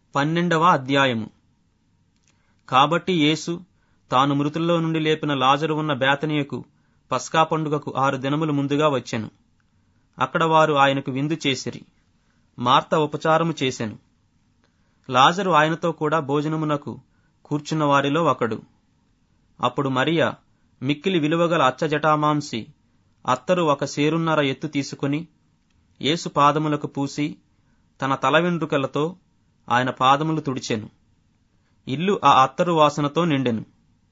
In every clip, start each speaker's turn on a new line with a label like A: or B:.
A: పన్నెండవ అధ్యాయము కాబట్టి యేసు తాను మృతుల్లో నుండి లేపిన లాజరు ఉన్న బేతనియకు పస్కా పండుగకు ఆరు దినములు ముందుగా వచ్చెను అక్కడ వారు ఆయనకు విందు చేసిరి మార్త ఉపచారము చేసెను లాజరు ఆయనతో కూడా భోజనమునకు కూర్చున్న వారిలో ఒకడు అప్పుడు మరియ మిక్కిలి విలువగల అచ్చజటామాంసి అత్తరు ఒక సేరున్నర ఎత్తు తీసుకుని యేసు పాదములకు పూసి తన తల వెండ్రుకలతో ఆయన పాదములు తుడిచెను ఇల్లు ఆ అత్తరు వాసనతో నిండెను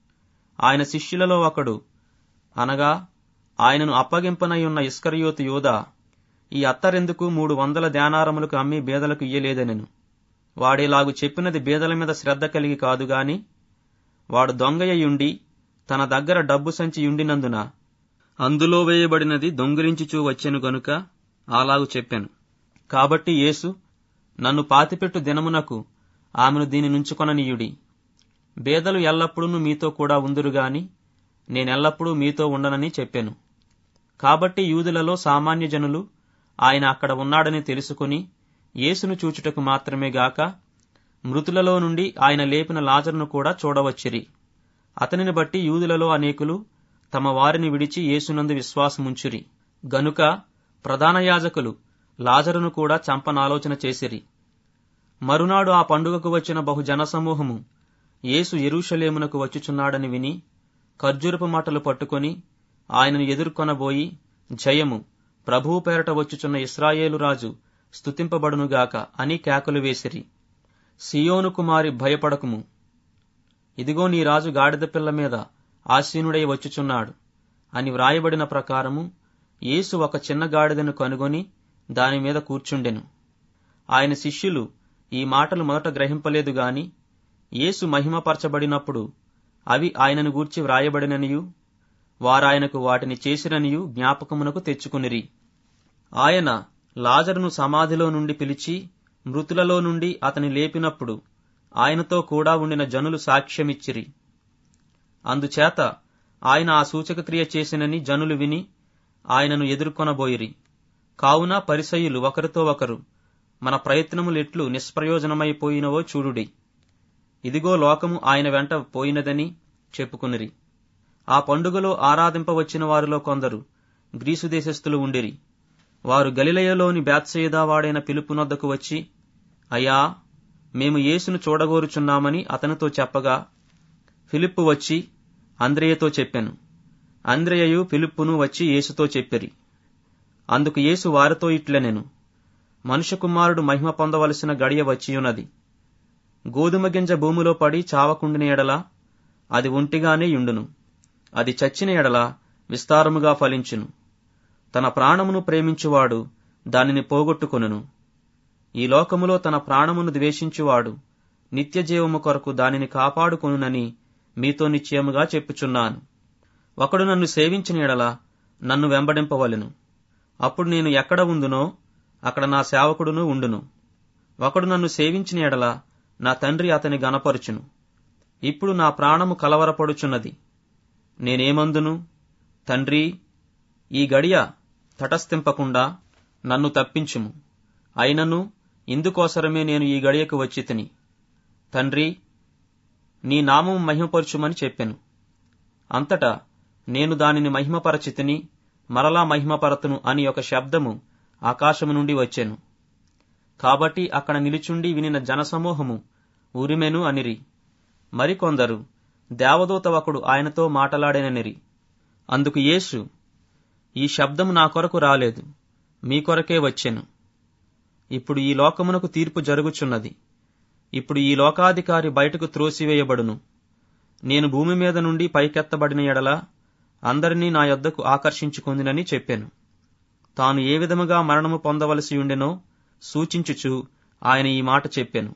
A: ఆయన శిష్యులలో ఒకడు అనగా ఆయనను అప్పగింపనై ఉన్న ఇస్కరియోతు యోధ ఈ అత్తరెందుకు మూడు వందల ధ్యానారములకు అమ్మి బేదలకు ఇయ్యలేదనెను వాడేలాగు చెప్పినది బేదల మీద శ్రద్ధ కలిగి కాదుగాని వాడు దొంగయ్యుండి తన దగ్గర డబ్బు సంచి ఉండినందున అందులో వేయబడినది దొంగిలించుచూ వచ్చెను గనుక అలాగు చెప్పాను కాబట్టి యేసు నన్ను పాతిపెట్టు దినమునకు ఆమెను దీని నుంచుకొననీయుడి బేదలు ఎల్లప్పుడూ మీతో కూడా ఉందురుగాని నేనెల్లప్పుడూ మీతో ఉండనని చెప్పాను కాబట్టి యూదులలో సామాన్య జనులు ఆయన అక్కడ ఉన్నాడని తెలుసుకుని యేసును చూచుటకు మాత్రమే గాక మృతులలో నుండి ఆయన లేపిన లాజరును కూడా చూడవచ్చిరి అతనిని బట్టి యూదులలో అనేకులు తమ వారిని విడిచి యేసునందు విశ్వాసముంచురి గనుక ప్రధాన యాజకులు లాజరును కూడా చంపనాలోచన చేసిరి మరునాడు ఆ పండుగకు వచ్చిన బహు జనసమూహము యేసు ఎరుషలేమునకు వచ్చుచున్నాడని విని ఖర్జూరపు మాటలు పట్టుకొని ఆయనను ఎదుర్కొనబోయి జయము ప్రభువు పేరట వచ్చుచున్న ఇస్రాయేలు రాజు స్తుతింపబడునుగాక అని కేకలు వేసిరి సియోను కుమారి భయపడకుము ఇదిగో నీ రాజు గాడిద పిల్ల మీద ఆసీనుడై వచ్చుచున్నాడు అని వ్రాయబడిన ప్రకారము యేసు ఒక చిన్న గాడిదను కనుగొని దాని మీద కూర్చుండెను ఆయన శిష్యులు ఈ మాటలు మొదట గ్రహింపలేదు గాని యేసు మహిమపరచబడినప్పుడు అవి ఆయనను గూర్చి వ్రాయబడిననియు వారాయనకు వాటిని చేసిరనియు జ్ఞాపకమునకు తెచ్చుకునిరి ఆయన లాజరును సమాధిలో నుండి పిలిచి మృతులలో నుండి అతని లేపినప్పుడు ఆయనతో కూడా ఉండిన జనులు సాక్ష్యమిచ్చిరి అందుచేత ఆయన ఆ సూచకక్రియ చేసినని జనులు విని ఆయనను ఎదుర్కొనబోయిరి కావున పరిసయులు ఒకరితో ఒకరు మన ప్రయత్నములెట్లు నిష్ప్రయోజనమైపోయినవో చూడుడి ఇదిగో లోకము ఆయన వెంట పోయినదని చెప్పుకునిరి ఆ పండుగలో ఆరాధింపవచ్చిన వారిలో కొందరు గ్రీసు దేశస్థులు ఉండిరి వారు గలిలయలోని బేత్సయిదా వాడైన పిలుపునొద్దకు వచ్చి అయ్యా మేము యేసును చూడగోరుచున్నామని అతనితో చెప్పగా ఫిలిప్పు వచ్చి అంద్రేయతో చెప్పాను అంద్రేయయు ఫిలిప్పును వచ్చి యేసుతో చెప్పిరి అందుకు యేసు వారితో ఇట్లనెను మనుష్య కుమారుడు మహిమ పొందవలసిన గడియ వచ్చియున్నది గోధుమ గింజ భూమిలో పడి చావకుండిన ఎడల అది ఒంటిగానే యుండును అది చచ్చిన ఎడల విస్తారముగా ఫలించును తన ప్రాణమును ప్రేమించువాడు దానిని పోగొట్టుకొనును ఈ లోకములో తన ప్రాణమును ద్వేషించువాడు నిత్య జీవము కొరకు దానిని కాపాడుకొనునని మీతో నిశ్చయముగా చెప్పుచున్నాను ఒకడు నన్ను సేవించిన ఎడల నన్ను వెంబడింపవలెను అప్పుడు నేను ఎక్కడ ఉందునో అక్కడ నా సేవకుడును ఉండును ఒకడు నన్ను సేవించిన ఎడల నా తండ్రి అతని గనపరుచును ఇప్పుడు నా ప్రాణము కలవరపడుచున్నది నేనేమందును తండ్రి ఈ గడియ తటస్థింపకుండా నన్ను తప్పించుము అయినను ఇందుకోసరమే నేను ఈ గడియకు వచ్చి తిని తండ్రి నీ నామము మహిమపరచుమని చెప్పెను అంతటా నేను దానిని మహిమపరచితిని మరలా మహిమపరతును అని ఒక శబ్దము ఆకాశము నుండి వచ్చెను కాబట్టి అక్కడ నిలుచుండి వినిన జనసమూహము ఉరిమెను అనిరి మరికొందరు దేవదూత ఒకడు ఆయనతో మాటలాడేననిరి అందుకు యేసు ఈ శబ్దము నా కొరకు రాలేదు మీ కొరకే వచ్చెను ఇప్పుడు ఈ లోకమునకు తీర్పు జరుగుచున్నది ఇప్పుడు ఈ లోకాధికారి బయటకు త్రోసివేయబడును నేను భూమి మీద నుండి పైకెత్తబడిన ఎడల అందరినీ నా యొద్దకు ఆకర్షించుకుందినని చెప్పాను తాను ఏ విధముగా మరణము పొందవలసి ఉండెనో సూచించుచు ఆయన ఈ మాట చెప్పాను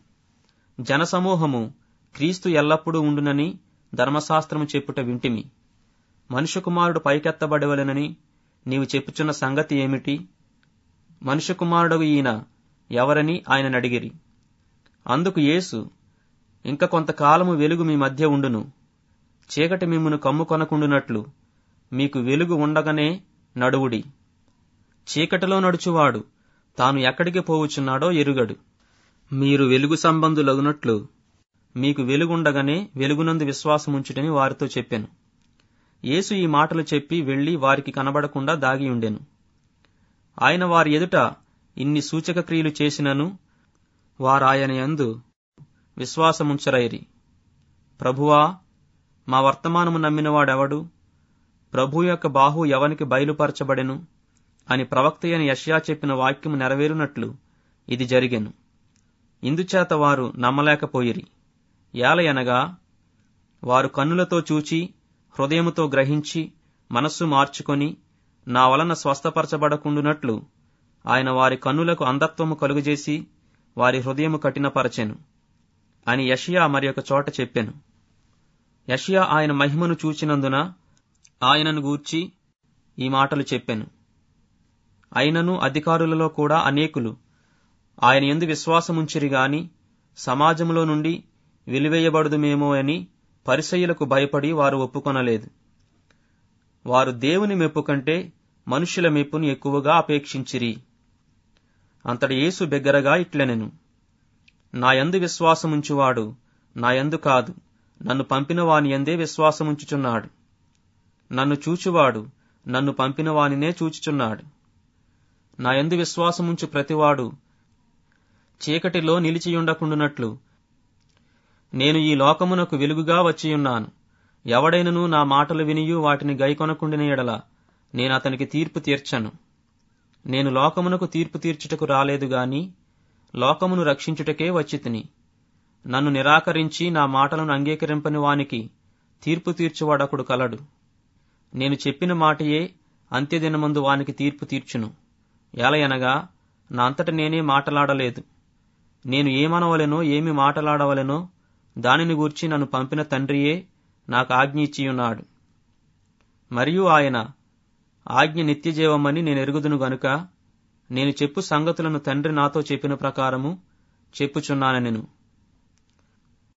A: జనసమూహము క్రీస్తు ఎల్లప్పుడూ ఉండునని ధర్మశాస్త్రము చెప్పుట వింటిమి మనుష్య కుమారుడు పైకెత్తబడవలెనని నీవు చెప్పుచున్న సంగతి ఏమిటి మనుష్య కుమారుడు ఈయన ఎవరని ఆయన అడిగిరి అందుకు యేసు ఇంక కొంతకాలము వెలుగు మీ మధ్య ఉండును చీకటి మిమ్మును కమ్ముకొనకుండునట్లు మీకు వెలుగు ఉండగానే నడువుడి చీకటిలో నడుచువాడు తాను ఎక్కడికి పోవుచున్నాడో ఎరుగడు మీరు వెలుగు సంబంధులగునట్లు మీకు వెలుగుండగానే వెలుగునందు విశ్వాసముంచుటని వారితో చెప్పాను యేసు ఈ మాటలు చెప్పి వెళ్లి వారికి కనబడకుండా దాగి ఉండెను ఆయన వారి ఎదుట ఇన్ని సూచక క్రియలు చేసినను వారాయన యందు విశ్వాసముంచరైరి ప్రభువా మా వర్తమానము నమ్మినవాడెవడు ప్రభు యొక్క బాహు ఎవనికి బయలుపరచబడెను అని ప్రవక్త అయిన యష్యా చెప్పిన వాక్యము నెరవేరునట్లు ఇది జరిగెను ఇందుచేత వారు నమ్మలేకపోయిరి ఏలయనగా వారు కన్నులతో చూచి హృదయముతో గ్రహించి మనస్సు మార్చుకొని నా వలన స్వస్థపరచబడకుండునట్లు ఆయన వారి కన్నులకు అంధత్వము కలుగజేసి వారి హృదయము కఠినపరచెను అని యషియా మరి ఒక చోట చెప్పెను యషియా ఆయన మహిమను చూచినందున ఆయనను గూర్చి ఈ మాటలు చెప్పెను అయినను అధికారులలో కూడా అనేకులు ఆయన ఎందు విశ్వాసముంచిరి గాని సమాజంలో నుండి వెలివేయబడుదుమేమో అని పరిసయ్యులకు భయపడి వారు ఒప్పుకొనలేదు వారు దేవుని మెప్పు కంటే మనుష్యుల మెప్పును ఎక్కువగా అపేక్షించిరి అంతటి యేసు బిగ్గరగా ఇట్లనెను నాయందు విశ్వాసముంచువాడు నాయందు కాదు నన్ను పంపిన వాని ఎందే విశ్వాసముంచుచున్నాడు నన్ను చూచువాడు నన్ను పంపిన వానినే చూచుచున్నాడు నాయందు విశ్వాసముంచు ప్రతివాడు చీకటిలో నిలిచియుండకుండునట్లు నేను ఈ లోకమునకు వెలుగుగా వచ్చియున్నాను ఎవడైనను నా మాటలు వినియు వాటిని గైకొనకుండిన ఎడల నేను అతనికి తీర్పు తీర్చను నేను లోకమునకు తీర్పు తీర్చుటకు రాలేదు గాని లోకమును రక్షించుటకే వచ్చి తిని నన్ను నిరాకరించి నా మాటలను అంగీకరింపని వానికి తీర్పు తీర్చువాడొకడు కలడు నేను చెప్పిన మాటయే అంత్యదినమందు వానికి తీర్పు తీర్చును ఎలయనగా నా అంతట నేనే మాటలాడలేదు నేను ఏమనవలెనో ఏమి మాటలాడవలెనో దానిని గూర్చి నన్ను పంపిన తండ్రియే నాకు ఆజ్ఞ ఇచ్చియున్నాడు మరియు ఆయన ఆజ్ఞ నిత్యజీవమని నేను ఎరుగుదును గనుక నేను చెప్పు సంగతులను తండ్రి నాతో చెప్పిన ప్రకారము చెప్పుచున్నాను నేను